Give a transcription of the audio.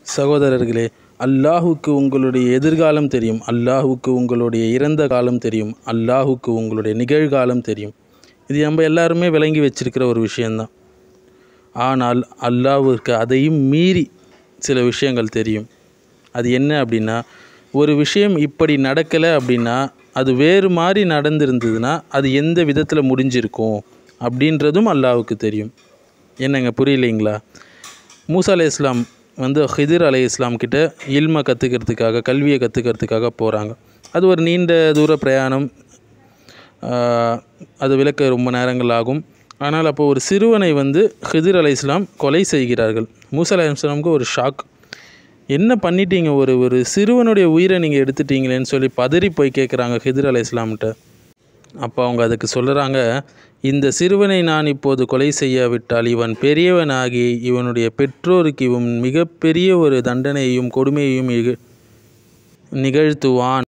சகோதரர்களே அல்லாஹுக்கு உங்களுடைய எதிர்காலம் தெரியும் அல்லாஹுக்கு உங்களுடைய இறந்த காலம் தெரியும் அல்லாஹுக்கு உங்களுடைய நிகழ்காலம் தெரியும் இது நம்ம எல்லாருமே விளங்கி வச்சிருக்கிற ஒரு விஷயந்தான் ஆனால் அல்லாஹ்விற்கு அதையும் மீறி சில விஷயங்கள் தெரியும் அது என்ன அப்படின்னா ஒரு விஷயம் இப்படி நடக்கலை அப்படின்னா அது வேறு மாதிரி நடந்திருந்ததுன்னா அது எந்த விதத்தில் முடிஞ்சிருக்கும் அப்படின்றதும் அல்லாஹ்வுக்கு தெரியும் என்னங்க புரியலைங்களா மூசா அலை இஸ்லாம் வந்து ஹிதிர் அலை இஸ்லாம் கிட்ட இல்மை கற்றுக்கிறதுக்காக கல்வியை கற்றுக்கிறதுக்காக போகிறாங்க அது ஒரு நீண்ட தூர பிரயாணம் ஆஹ், அது விளக்க ரொம்ப நேரங்கள் ஆகும் ஆனால் அப்போ ஒரு சிறுவனை வந்து ஹிதிர் அலை இஸ்லாம் கொலை செய்கிறார்கள் மூசா அலை இஸ்லாமுக்கு ஒரு ஷாக் என்ன பண்ணிட்டீங்க ஒரு ஒரு சிறுவனுடைய உயிரை நீங்கள் எடுத்துட்டீங்களேன்னு சொல்லி பதறி போய் கேட்குறாங்க ஹிதிர் அலை இஸ்லாம்கிட்ட அப்போ அவங்க அதுக்கு சொல்லுறாங்க இந்த சிறுவனை நான் இப்போது கொலை செய்யாவிட்டால் இவன் பெரியவனாகி இவனுடைய பெற்றோருக்கு இவன் மிகப்பெரிய ஒரு தண்டனையையும் கொடுமையையும் நிக- நிகழ்த்துவான்